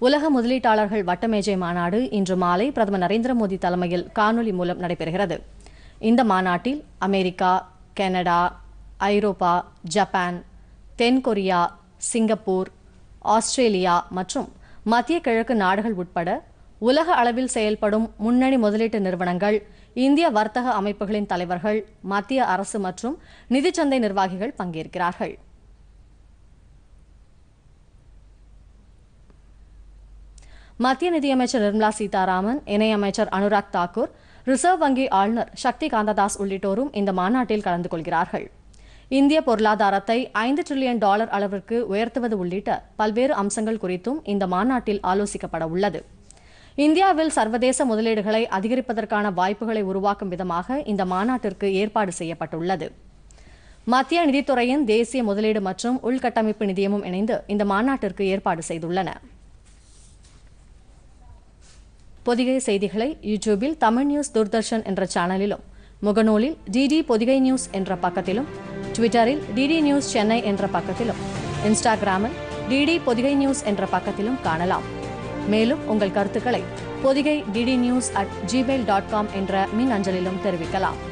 உலக முதலீட்டாளர்கள் வட்டமேஜை மாநாடு இன்று மாலை பிரதமர் நரேந்திர மோடி தலைமையில் காணொலி மூலம் நடைபெறுகிறது இந்த மாநாட்டில் அமெரிக்கா கனடா ஐரோப்பா ஜப்பான் தென்கொரியா சிங்கப்பூர் ஆஸ்திரேலியா மற்றும் மத்திய கிழக்கு நாடுகள் உட்பட உலக அளவில் செயல்படும் முன்னணி முதலீட்டு நிறுவனங்கள் இந்திய வர்த்தக அமைப்புகளின் தலைவர்கள் மத்திய அரசு மற்றும் நிதிச்சந்தை நிர்வாகிகள் பங்கேற்கிறார்கள் மத்திய நிதியமைச்சர் நிர்மலா சீதாராமன் இணையமைச்சர் அனுராக் தாக்கூர் ரிசர்வ் வங்கி ஆளுநர் சக்தி காந்ததாஸ் உள்ளிட்டோரும் இந்த மாநாட்டில் கலந்து கொள்கிறார்கள் இந்திய பொருளாதாரத்தை ஐந்து டிரில்லியன் டாலர் அளவிற்கு உயர்த்துவது உள்ளிட்ட பல்வேறு அம்சங்கள் குறித்தும் இந்த மாநாட்டில் ஆலோசிக்கப்பட உள்ளது இந்தியாவில் சர்வதேச முதலீடுகளை அதிகரிப்பதற்கான வாய்ப்புகளை உருவாக்கும் விதமாக இந்த மாநாட்டிற்கு ஏற்பாடு செய்யப்பட்டுள்ளது மத்திய நிதித்துறையின் தேசிய முதலீடு மற்றும் உள்கட்டமைப்பு நிதியமும் இணைந்து இந்த மாநாட்டிற்கு ஏற்பாடு செய்துள்ளன பொதிகை செய்திகளை யூடியூபில் தமிழ் நியூஸ் தூர்தர்ஷன் என்ற சேனலிலும் முகநூலில் டிடி பொதிகை நியூஸ் என்ற பக்கத்திலும் ட்விட்டரில் டிடி நியூஸ் சென்னை என்ற பக்கத்திலும் இன்ஸ்டாகிராமில் டிடி பொதிகை நியூஸ் என்ற பக்கத்திலும் காணலாம் மேலும் உங்கள் கருத்துக்களை Podhigai DD news at Gmail dot com என்ற மின் அஞ்சலிலும் தெரிவிக்கலாம்